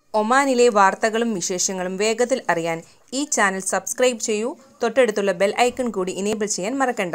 ഒമാനിലെ വാർത്തകളും വിശേഷങ്ങളും വേഗത്തിൽ അറിയാൻ ഈ ചാനൽ സബ്സ്ക്രൈബ് ചെയ്യൂ തൊട്ടടുത്തുള്ള ബെൽ ഐക്കൺ കൂടി ഇനേബിൾ ചെയ്യാൻ മറക്കണ്ട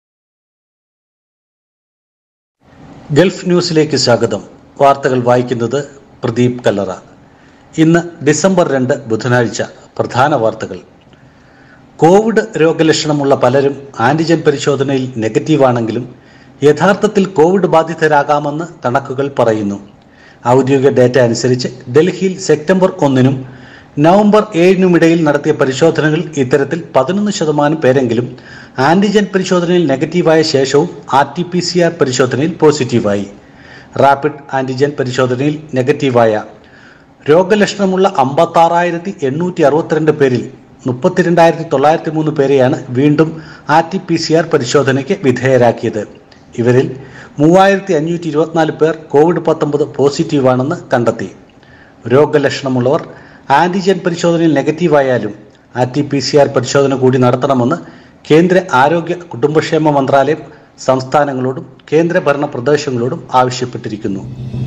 ഗൾഫ് ന്യൂസിലേക്ക് സ്വാഗതം വാർത്തകൾ വായിക്കുന്നത് പ്രദീപ് കല്ലറ ഇന്ന് ഡിസംബർ രണ്ട് ബുധനാഴ്ച പ്രധാന വാർത്തകൾ കോവിഡ് രോഗലക്ഷണമുള്ള പലരും ആന്റിജൻ പരിശോധനയിൽ നെഗറ്റീവാണെങ്കിലും യഥാർത്ഥത്തിൽ കോവിഡ് ബാധിതരാകാമെന്ന് കണക്കുകൾ പറയുന്നു ഔദ്യോഗിക ഡാറ്റ അനുസരിച്ച് ഡൽഹിയിൽ സെപ്റ്റംബർ ഒന്നിനും നവംബർ ഏഴിനുമിടയിൽ നടത്തിയ പരിശോധനകൾ ഇത്തരത്തിൽ പതിനൊന്ന് ശതമാനം പേരെങ്കിലും ആന്റിജൻ പരിശോധനയിൽ നെഗറ്റീവായ ശേഷവും R T P C R പരിശോധനയിൽ പോസിറ്റീവായി റാപ്പിഡ് ആന്റിജൻ പരിശോധനയിൽ നെഗറ്റീവായ രോഗലക്ഷണമുള്ള അമ്പത്താറായിരത്തി എണ്ണൂറ്റി അറുപത്തിരണ്ട് പേരിൽ മുപ്പത്തിരണ്ടായിരത്തി തൊള്ളായിരത്തി മൂന്ന് പേരെയാണ് വീണ്ടും R T P C R പരിശോധനയ്ക്ക് വിധേയരാക്കിയത് ഇവരിൽ മൂവായിരത്തി അഞ്ഞൂറ്റി ഇരുപത്തിനാല് പേർ കോവിഡ് പത്തൊമ്പത് പോസിറ്റീവാണെന്ന് കണ്ടെത്തി രോഗലക്ഷണമുള്ളവർ ആന്റിജൻ പരിശോധനയിൽ നെഗറ്റീവായാലും R T P C R പരിശോധന കൂടി നടത്തണമെന്ന് കേന്ദ്ര ആരോഗ്യ കുടുംബക്ഷേമ മന്ത്രാലയം സംസ്ഥാനങ്ങളോടും കേന്ദ്രഭരണ പ്രദേശങ്ങളോടും ആവശ്യപ്പെട്ടിരിക്കുന്നു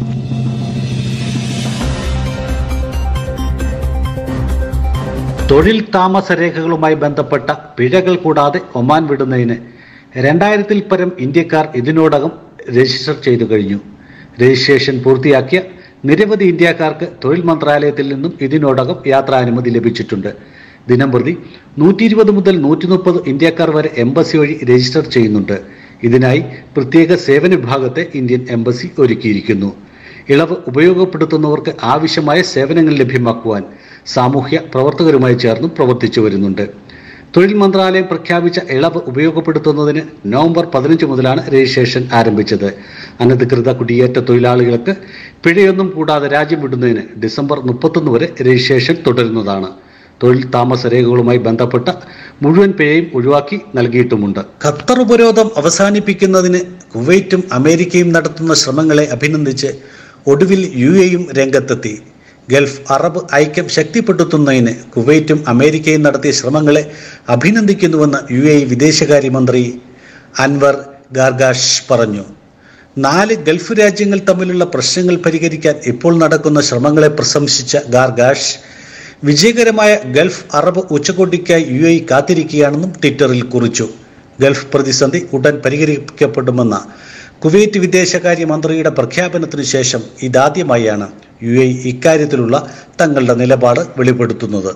തൊഴിൽ താമസ രേഖകളുമായി ബന്ധപ്പെട്ട പിഴകൾ കൂടാതെ ഒമാൻ വിടുന്നതിന് രണ്ടായിരത്തിൽ പരം ഇന്ത്യക്കാർ ഇതിനോടകം രജിസ്റ്റർ ചെയ്തു കഴിഞ്ഞു രജിസ്ട്രേഷൻ പൂർത്തിയാക്കിയ നിരവധി ഇന്ത്യക്കാർക്ക് തൊഴിൽ മന്ത്രാലയത്തിൽ നിന്നും ഇതിനോടകം യാത്രാനുമതി ലഭിച്ചിട്ടുണ്ട് ദിനംപ്രതി നൂറ്റി ഇരുപത് മുതൽ നൂറ്റി മുപ്പത് ഇന്ത്യക്കാർ വരെ എംബസി വഴി രജിസ്റ്റർ ചെയ്യുന്നുണ്ട് ഇതിനായി പ്രത്യേക സേവന വിഭാഗത്തെ ഇന്ത്യൻ എംബസി ഒരുക്കിയിരിക്കുന്നു ഇളവ് ഉപയോഗപ്പെടുത്തുന്നവർക്ക് ആവശ്യമായ സേവനങ്ങൾ ലഭ്യമാക്കുവാൻ സാമൂഹ്യ പ്രവർത്തകരുമായി ചേർന്നും പ്രവർത്തിച്ചു വരുന്നുണ്ട് തൊഴിൽ മന്ത്രാലയം പ്രഖ്യാപിച്ച ഇളവ് ഉപയോഗപ്പെടുത്തുന്നതിന് നവംബർ പതിനഞ്ച് മുതലാണ് രജിസ്ട്രേഷൻ ആരംഭിച്ചത് അനധികൃത കുടിയേറ്റ തൊഴിലാളികൾക്ക് പിഴയൊന്നും കൂടാതെ രാജ്യം വിടുന്നതിന് ഡിസംബർ മുപ്പത്തൊന്ന് വരെ രജിസ്ട്രേഷൻ തുടരുന്നതാണ് തൊഴിൽ താമസ രേഖകളുമായി ബന്ധപ്പെട്ട മുഴുവൻ പിഴയും ഒഴിവാക്കി നൽകിയിട്ടുമുണ്ട് ഖത്തർ ഉപരോധം അവസാനിപ്പിക്കുന്നതിന് കുവൈറ്റും അമേരിക്കയും നടത്തുന്ന ശ്രമങ്ങളെ അഭിനന്ദിച്ച് ഒടുവിൽ യു എയും രംഗത്തെത്തി ഗൾഫ് അറബ് ഐക്യം ശക്തിപ്പെടുത്തുന്നതിന് കുവൈറ്റും അമേരിക്കയും നടത്തിയ ശ്രമങ്ങളെ അഭിനന്ദിക്കുന്നുവെന്ന് യു എ വിദേശകാര്യമന്ത്രി അൻവർ ഗാർഗാഷ് പറഞ്ഞു നാല് ഗൾഫ് രാജ്യങ്ങൾ തമ്മിലുള്ള പ്രശ്നങ്ങൾ പരിഹരിക്കാൻ ഇപ്പോൾ നടക്കുന്ന ശ്രമങ്ങളെ പ്രശംസിച്ച ഗാർഗാഷ് വിജയകരമായ ഗൾഫ് അറബ് ഉച്ചകോടിക്കായി യു എ കാത്തിരിക്കുകയാണെന്നും ട്വിറ്ററിൽ കുറിച്ചു ഗൾഫ് പ്രതിസന്ധി ഉടൻ പരിഹരിക്കപ്പെടുമെന്ന കുവൈറ്റ് വിദേശകാര്യ മന്ത്രിയുടെ പ്രഖ്യാപനത്തിനു ശേഷം ഇതാദ്യമായാണ് യു എ ഇക്കാര്യത്തിലുള്ള തങ്ങളുടെ നിലപാട് വെളിപ്പെടുത്തുന്നത്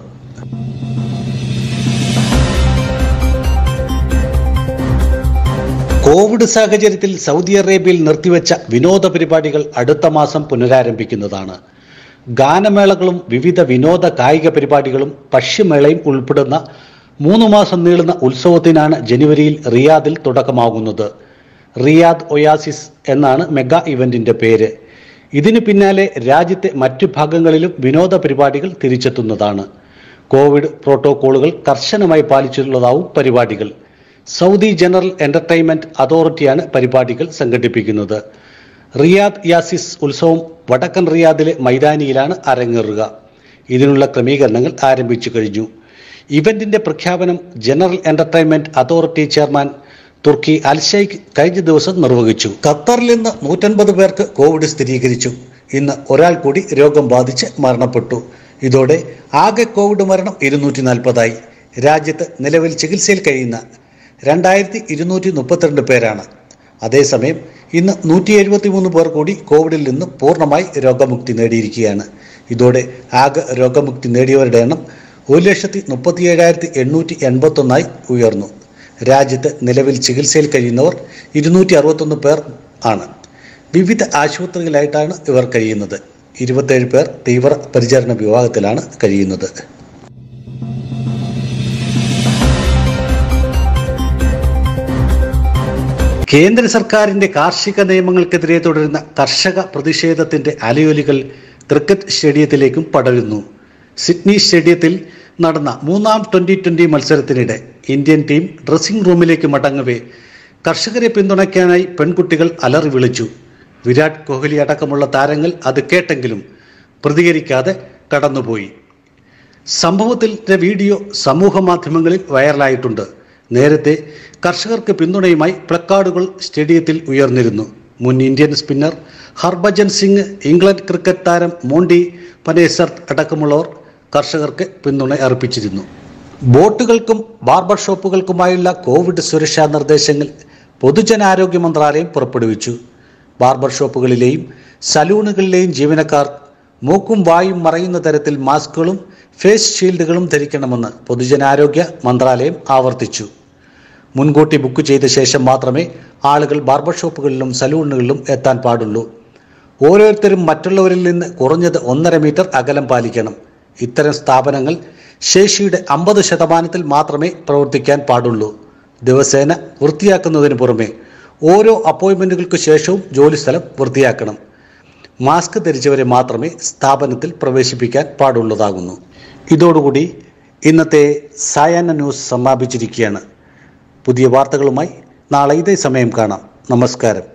കോവിഡ് സാഹചര്യത്തിൽ സൗദി അറേബ്യയിൽ നിർത്തിവെച്ച വിനോദ പരിപാടികൾ അടുത്ത മാസം പുനരാരംഭിക്കുന്നതാണ് ഗാനമേളകളും വിവിധ വിനോദ കായിക പരിപാടികളും പശ്യമേളയും ഉൾപ്പെടുന്ന മൂന്ന് മാസം നീളുന്ന ഉത്സവത്തിനാണ് ജനുവരിയിൽ റിയാദിൽ തുടക്കമാകുന്നത് റിയാദ് ഒയാസിസ് എന്നാണ് മെഗാ ഇവന്റിന്റെ പേര് ഇതിനു പിന്നാലെ രാജ്യത്തെ മറ്റു ഭാഗങ്ങളിലും വിനോദ പരിപാടികൾ തിരിച്ചെത്തുന്നതാണ് കോവിഡ് പ്രോട്ടോകോളുകൾ കർശനമായി പാലിച്ചിട്ടുള്ളതാവും പരിപാടികൾ സൗദി ജനറൽ എന്റർടൈൻമെന്റ് അതോറിറ്റിയാണ് പരിപാടികൾ സംഘടിപ്പിക്കുന്നത് റിയാദ് യാസിസ് ഉത്സവം വടക്കൻ റിയാദിലെ മൈതാനിയിലാണ് അരങ്ങേറുക ഇതിനുള്ള ക്രമീകരണങ്ങൾ ആരംഭിച്ചു കഴിഞ്ഞു ഇവന്റിന്റെ പ്രഖ്യാപനം General Entertainment Authority chairman Turki Alsheikh കഴിഞ്ഞ ദിവസം നിർവഹിച്ചു ഖത്തറിൽ നിന്ന് നൂറ്റൻപത് പേർക്ക് കോവിഡ് സ്ഥിരീകരിച്ചു ഇന്ന് ഒരാൾ കൂടി രോഗം ബാധിച്ച് മരണപ്പെട്ടു ഇതോടെ ആകെ കോവിഡ് മരണം ഇരുന്നൂറ്റി നാൽപ്പതായി രാജ്യത്ത് നിലവിൽ ചികിത്സയിൽ കഴിയുന്ന രണ്ടായിരത്തി ഇരുന്നൂറ്റി മുപ്പത്തിരണ്ട് പേരാണ് അതേസമയം ഇന്ന് നൂറ്റി എഴുപത്തി മൂന്ന് പേർ കൂടി കോവിഡിൽ നിന്ന് പൂർണ്ണമായി രോഗമുക്തി നേടിയിരിക്കുകയാണ് ഇതോടെ ആകെ രോഗമുക്തി നേടിയവരുടെ എണ്ണം ഒരു ലക്ഷത്തി മുപ്പത്തി ഏഴായിരത്തി എണ്ണൂറ്റി എൺപത്തൊന്നായി ഉയർന്നു രാജ്യത്ത് നിലവിൽ ചികിത്സയിൽ കഴിയുന്നവർ ഇരുന്നൂറ്റി അറുപത്തൊന്ന് പേർ ആണ് വിവിധ ആശുപത്രികളായിട്ടാണ് ഇവർ കഴിയുന്നത് ഇരുപത്തേഴ് പേർ തീവ്ര പരിചരണ വിഭാഗത്തിലാണ് കഴിയുന്നത് കേന്ദ്ര സർക്കാരിന്റെ കാർഷിക നിയമങ്ങൾക്കെതിരെ തുടരുന്ന കർഷക പ്രതിഷേധത്തിന്റെ അലയൊലികൾ ക്രിക്കറ്റ് സ്റ്റേഡിയത്തിലേക്കും പടരുന്നു സിഡ്നി സ്റ്റേഡിയത്തിൽ നടന്ന മൂന്നാം ട്വന്റി ട്വന്റി മത്സരത്തിനിടെ ഇന്ത്യൻ ടീം ഡ്രസ്സിംഗ് റൂമിലേക്ക് മടങ്ങവേ കർഷകരെ പിന്തുണയ്ക്കാനായി പെൺകുട്ടികൾ അലറി വിളിച്ചു വിരാട് കോഹ്ലി അടക്കമുള്ള താരങ്ങൾ അത് കേട്ടെങ്കിലും പ്രതികരിക്കാതെ കടന്നുപോയി സംഭവത്തിന്റെ വീഡിയോ സമൂഹ മാധ്യമങ്ങളിൽ വൈറലായിട്ടുണ്ട് നേരത്തെ കർഷകർക്ക് പിന്തുണയുമായി പ്ലക്കാർഡുകൾ സ്റ്റേഡിയത്തിൽ ഉയർന്നിരുന്നു മുൻ Indian spinner Harbhajan Singh England cricket താരം മോണ്ടി പനേസർ അടക്കമുള്ളവർ കർഷകർക്ക് പിന്തുണ അർപ്പിച്ചിരുന്നു ബോട്ടുകൾക്കും ബാർബർ ഷോപ്പുകൾക്കുമായുള്ള കോവിഡ് സുരക്ഷാ നിർദ്ദേശങ്ങൾ പൊതുജനാരോഗ്യ മന്ത്രാലയം പുറപ്പെടുവിച്ചു ബാർബർ ഷോപ്പുകളിലെയും സലൂണുകളിലെയും ജീവനക്കാർ മൂക്കും വായും മറയുന്ന തരത്തിൽ മാസ്കുകളും ഫേസ് ഷീൽഡുകളും ധരിക്കണമെന്ന് പൊതുജനാരോഗ്യ മന്ത്രാലയം ആവർത്തിച്ചു മുൻകൂട്ടി ബുക്ക് ചെയ്ത ശേഷം മാത്രമേ ആളുകൾ ബാർബർ ഷോപ്പുകളിലും സലൂണുകളിലും എത്താൻ പാടുള്ളൂ ഓരോരുത്തരും മറ്റുള്ളവരിൽ നിന്ന് കുറഞ്ഞത് ഒന്നര മീറ്റർ അകലം പാലിക്കണം ഇത്തരം സ്ഥാപനങ്ങൾ ശേഷിയുടെ അമ്പത് ശതമാനത്തിൽ മാത്രമേ പ്രവർത്തിക്കാൻ പാടുള്ളൂ ദിവസേന വൃത്തിയാക്കുന്നതിന് പുറമെ ഓരോ അപ്പോയിൻമെൻറ്റുകൾക്ക് ശേഷവും ജോലിസ്ഥലം വൃത്തിയാക്കണം മാസ്ക് ധരിച്ചവരെ മാത്രമേ സ്ഥാപനത്തിൽ പ്രവേശിപ്പിക്കാൻ പാടുള്ളതാകുന്നു ഇതോടുകൂടി ഇന്നത്തെ സായാഹ്ന ന്യൂസ് സമാപിച്ചിരിക്കുകയാണ് പുതിയ വാർത്തകളുമായി നാളെ ഇതേ സമയം കാണാം നമസ്കാരം